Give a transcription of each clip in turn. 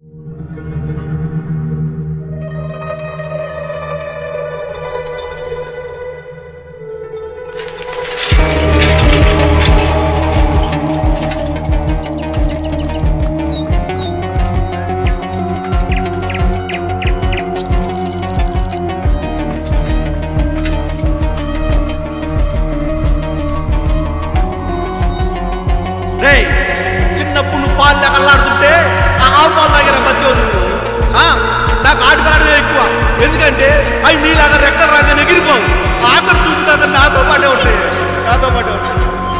రేయ్ చిన్నప్పుడు నువ్వు పాలు లేక అల్లాడుతుంటే ఆ ఆవు పాలు దగ్గర బతికో నువ్వు ఆ, నాకు ఆడి పాడమే ఎక్కువ ఎందుకంటే అవి నీలాగా రెక్కలు రాగానే ఎగిరిపోవు ఆఖరి చూపుతాక నాతో పాటే ఉంటాయి నాతో పాటే ఉంటాయి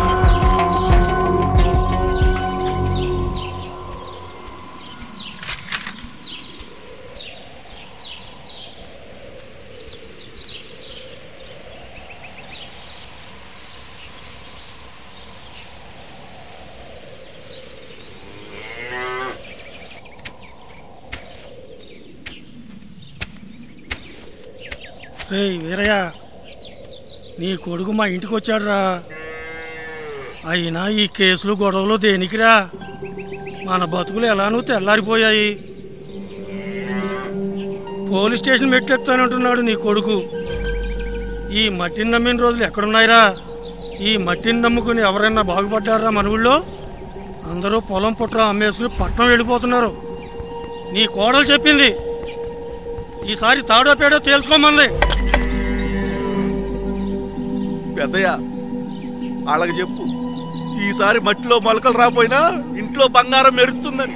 రేయ్ వీరయ్య నీ కొడుకు మా ఇంటికి వచ్చాడురా అయినా ఈ కేసులు గొడవలు దేనికిరా మన బతుకులు ఎలానూ తెల్లారిపోయాయి పోలీస్ స్టేషన్ మెట్లెత్తానంటున్నాడు నీ కొడుకు ఈ మట్టిని నమ్మిన రోజులు ఎక్కడున్నాయిరా ఈ మట్టిని నమ్ముకుని ఎవరైనా బాగుపడ్డారా మన ఊళ్ళో అందరూ పొలం పుట్ర అమ్మేసుకుని పట్నం వెళ్ళిపోతున్నారు నీ కోడలు చెప్పింది ఈసారి తాడో పేడో తేల్చుకోమంది పెద్దయ్య వాళ్ళకి చెప్పు ఈసారి మట్టిలో మొలకలు రాపోయినా ఇంట్లో బంగారం మెరుస్తుందని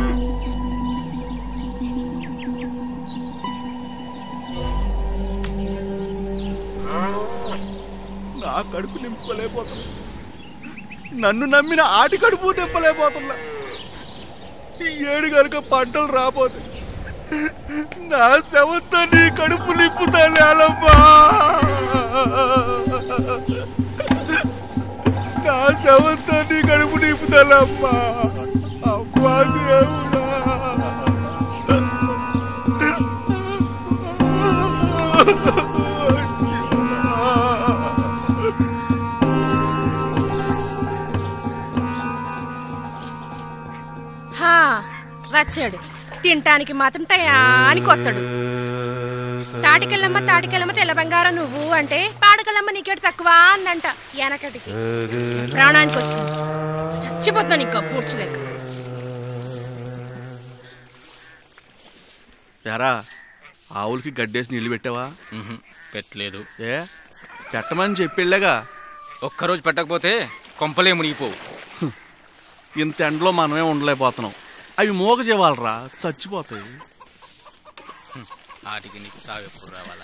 నా కడుపు నింపలేకపోతున్నా నన్ను నమ్మిన ఆటి కడుపు నింపలేకపోతున్నా ఈ ఏడు కనుక పంటలు రాపోతే నా శవంతో నీ కడుపు నింపుతానే అలమ్మా నా శవంతో నీ కడుపు నింపుతానమ్మా అమ్మా దేవుడా హా వచ్చాడు తినటానికి మాత్రం టయానికి వస్తాడు తాటికెళ్ళమ్మ తాటికెళ్ళమ్మ తెల్ల బంగారం నువ్వు అంటే పాడకల్లమ్మ నీకేడు తక్కువ అందంట వెనకటికి ప్రాణానికి వచ్చింది చచ్చిపోతున్నాను ఇంకా పూడ్చలేక ఎరా ఆవులకి గడ్డేసి నీళ్లు పెట్టావా పెట్టలేదు ఏ పెట్టమని చెప్పెళ్ళగా ఒక్కరోజు పెట్టకపోతే కొంపలే మునిగిపోవు ఇంత ఎండలో మనమే ఉండలేకపోతున్నాం అవి మోగ చేవాలరా చచ్చిపోతాయి ఆటికి నీకు సాగు ఎప్పుడు రావాలా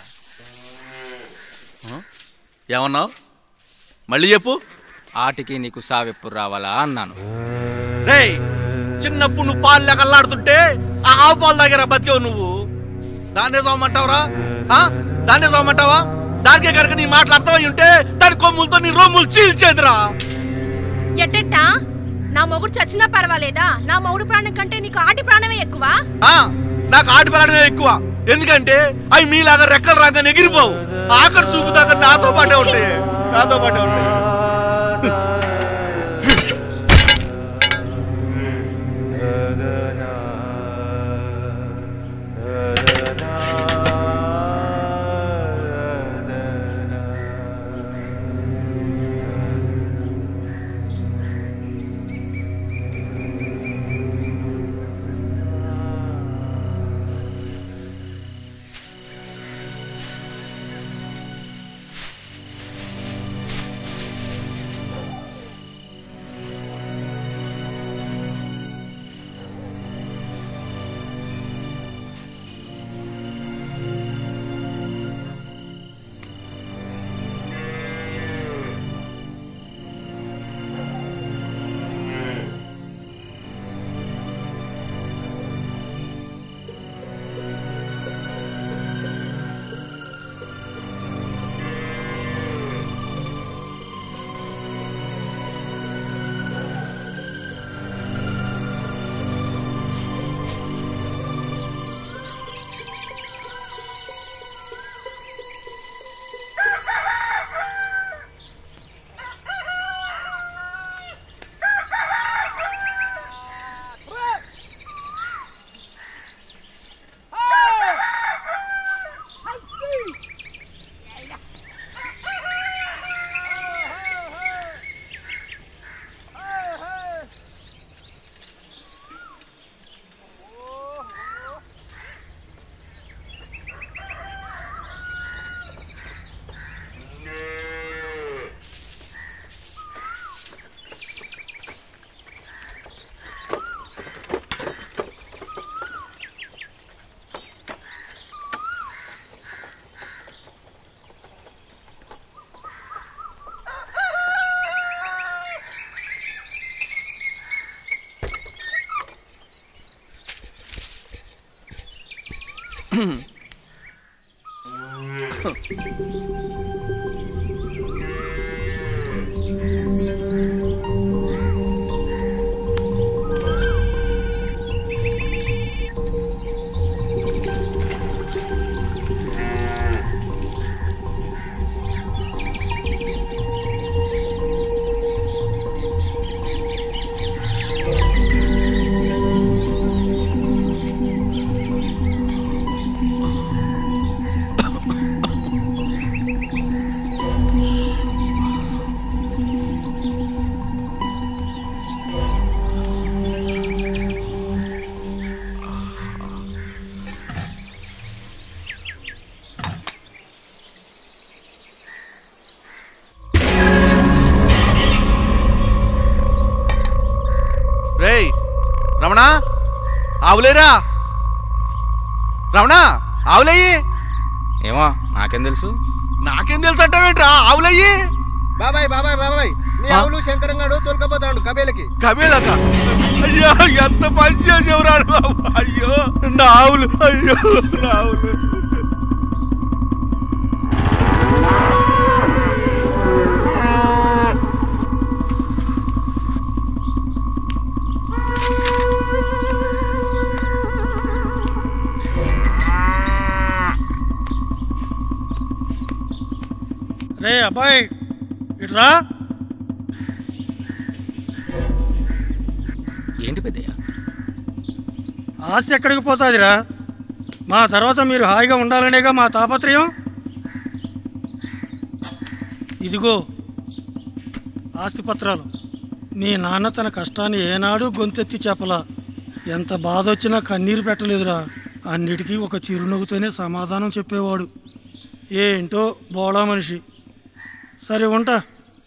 ఏమన్నావు మళ్ళీ చెప్పు ఆటికి నీకు సావు ఎప్పుడు రావాలా అన్నాను రేయ్ చిన్నప్పుడు నువ్వు పాలు లేక అల్లాడుతుంటే ఆ ఆవు పాలు దగ్గర బతికావు నువ్వు దాన్నే సామంటావురా దాన్నే సామంటావా దానికే కనుక నీ మాటలు అర్థమై ఉంటే దాని కొమ్ములతో నీ రొమ్ములు చీల్చేదిరా ఎట్టెట్టా నా మొగుడు చచ్చినా పర్వాలేదా నా మొగుడు ప్రాణం కంటే నీకు ఆటి ప్రాణమే ఎక్కువ ఆ, నాకు ఆటి పడడమే ఎక్కువ ఎందుకంటే అవి మీలాగా రెక్కలు రాగానే ఎగిరిపోవు ఆఖరి చూపు దాకా నాతో పాటే ఉంటాయి నాతో పాటే ఉంటాయి రేయ్ రమణ ఆవులేరా రమణ ఆవులయ్యి ఏమో నాకేం తెలుసు నాకేం తెలుసు అంటావేంట్రా ఆవులయ్యి బాబాయ్ బాబాయ్ బాబాయ్ నీ ఆ? ఆవులు శంకరంగాడు తోలుకపోతాడు కబేలకి కబీలక అయ్యో ఎంత పని చేసేవరా బాబు అయ్యో నా ఆవులు అయ్యో నా ఆవులు రే అబ్బాయి ఇట్రా ఏంటి పెద్దయ్య ఆస్తి ఎక్కడికి పోతుందిరా మా తర్వాత మీరు హాయిగా ఉండాలనేగా మా తాపత్రయం ఇదిగో ఆస్తి పత్రాలు మీ నాన్న తన కష్టాన్ని ఏనాడు గొంతెత్తి చెప్పలా ఎంత బాధ వచ్చినా కన్నీరు పెట్టలేదురా అన్నిటికీ ఒక చిరునవ్వుతోనే సమాధానం చెప్పేవాడు ఏంటో బోళా మనిషి సరే ఉంటా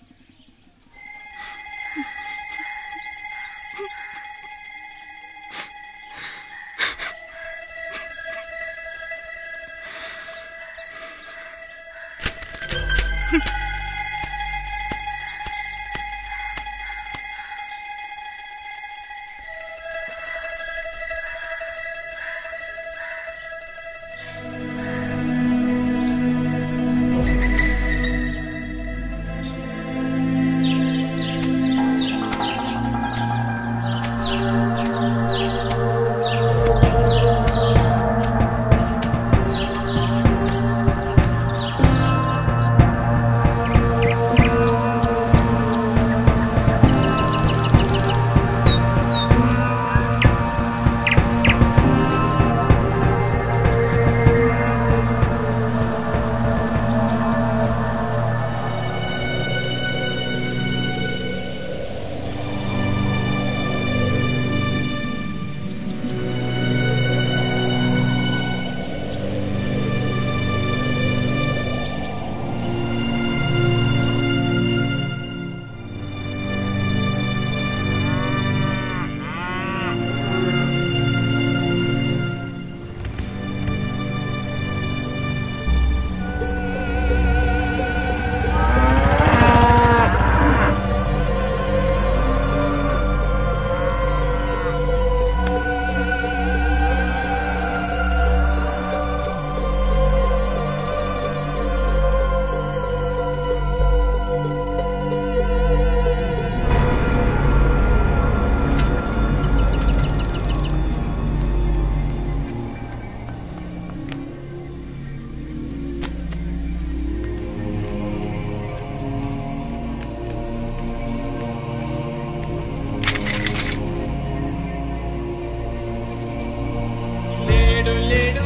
లేడు లేడు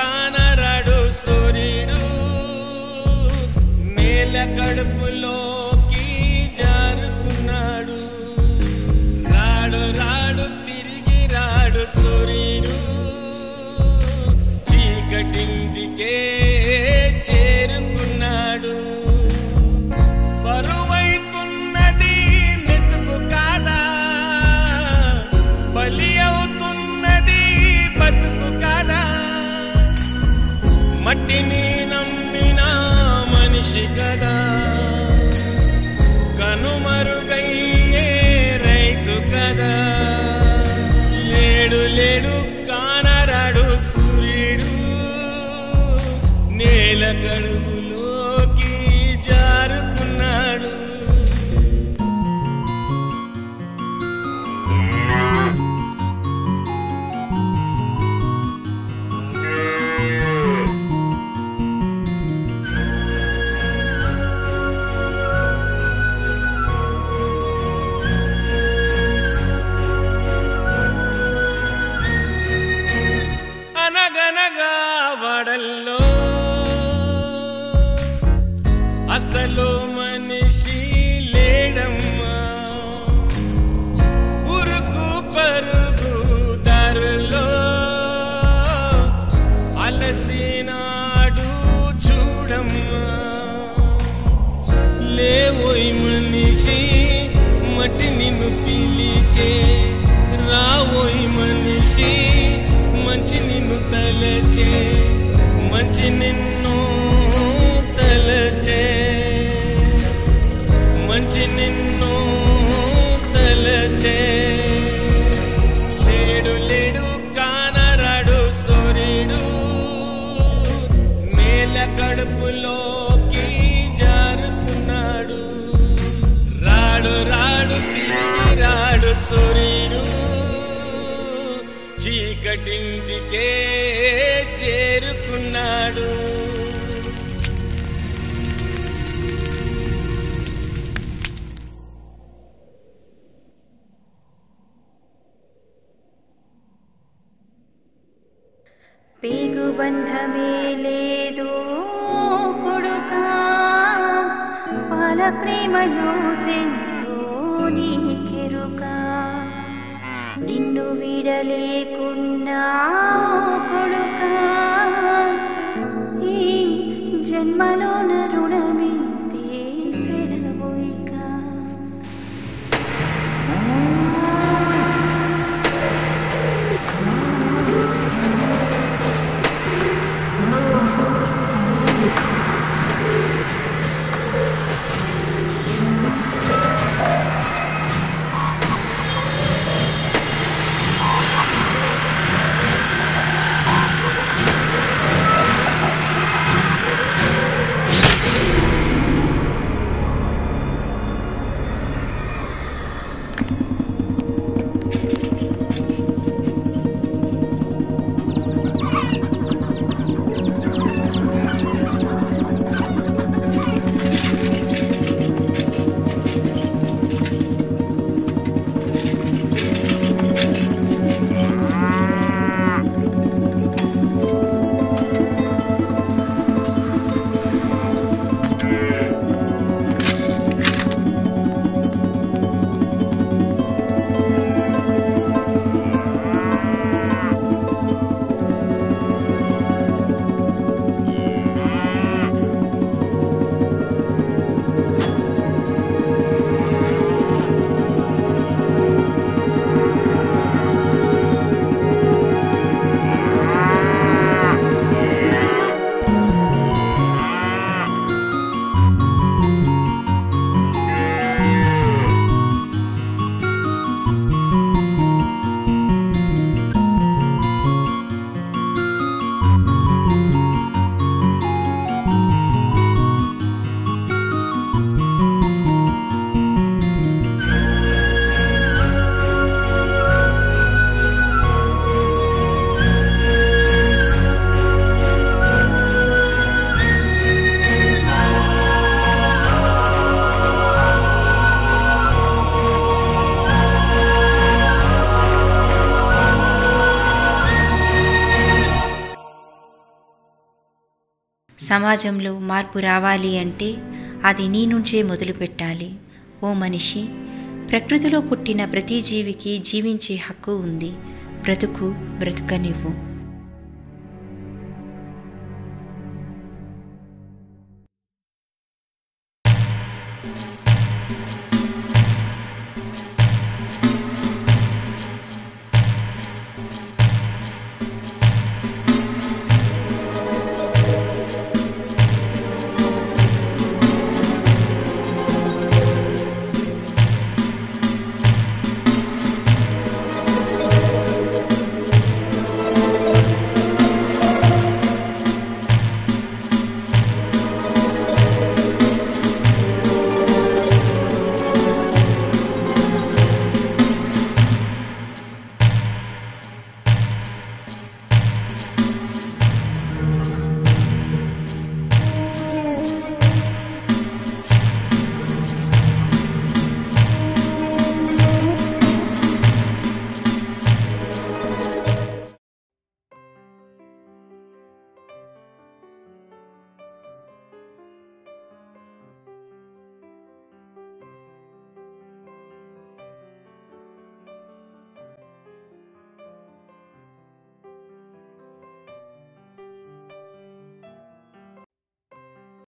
కానరాడు సూర్యుడు నేల కడుపులోకి జారుకున్నాడు రాడు రాడు తిరిగి రాడు సూర్యుడు చీకటింటికే చేరుకున్నాడు బరువైతున్నది మెతుకు కాదా బలి అవుతున్నది బతుకు కాదా మట్టిని నమ్మిన మనిషి కదా కనుమరుగయ్యే రైతు కదా లేడు లేడు కానరాడు సూర్యుడు కడుపులోకి జారుకున్నాడు అనగనగా వడల్లో అసలు మనిషి లేడమ్మా ఉరుకు పరుగు దారులో అలసినాడు చూడమ్మా లేవోయ్ మనిషి మటి నిన్ను పిలిచే రావోయ్ మనిషి మంచి నిన్ను తలచే మంచి నిన్ను తలచే మంచి నిన్ను తలచే లేడు లేడు కానరాడు సూర్యుడు మేల కడుపులోకి జారుతున్నాడు రాడు రాడు తిరిగి రాడు సూర్యుడు చీకటింటికే చేరుకున్నాడు పేగు బంధమే లేదు కొడుకా పాల ప్రేమలో తెంతో నీకెరుక నిన్ను విడలేకున్నా కొడుకా ఈ జన్మలోన రుణమింతే సెలవుయికా సమాజంలో మార్పు రావాలి అంటే అది నీ నుంచే మొదలు పెట్టాలి ఓ మనిషి ప్రకృతిలో పుట్టిన ప్రతి జీవికి జీవించే హక్కు ఉంది బ్రతుకు బ్రతుకనివ్వు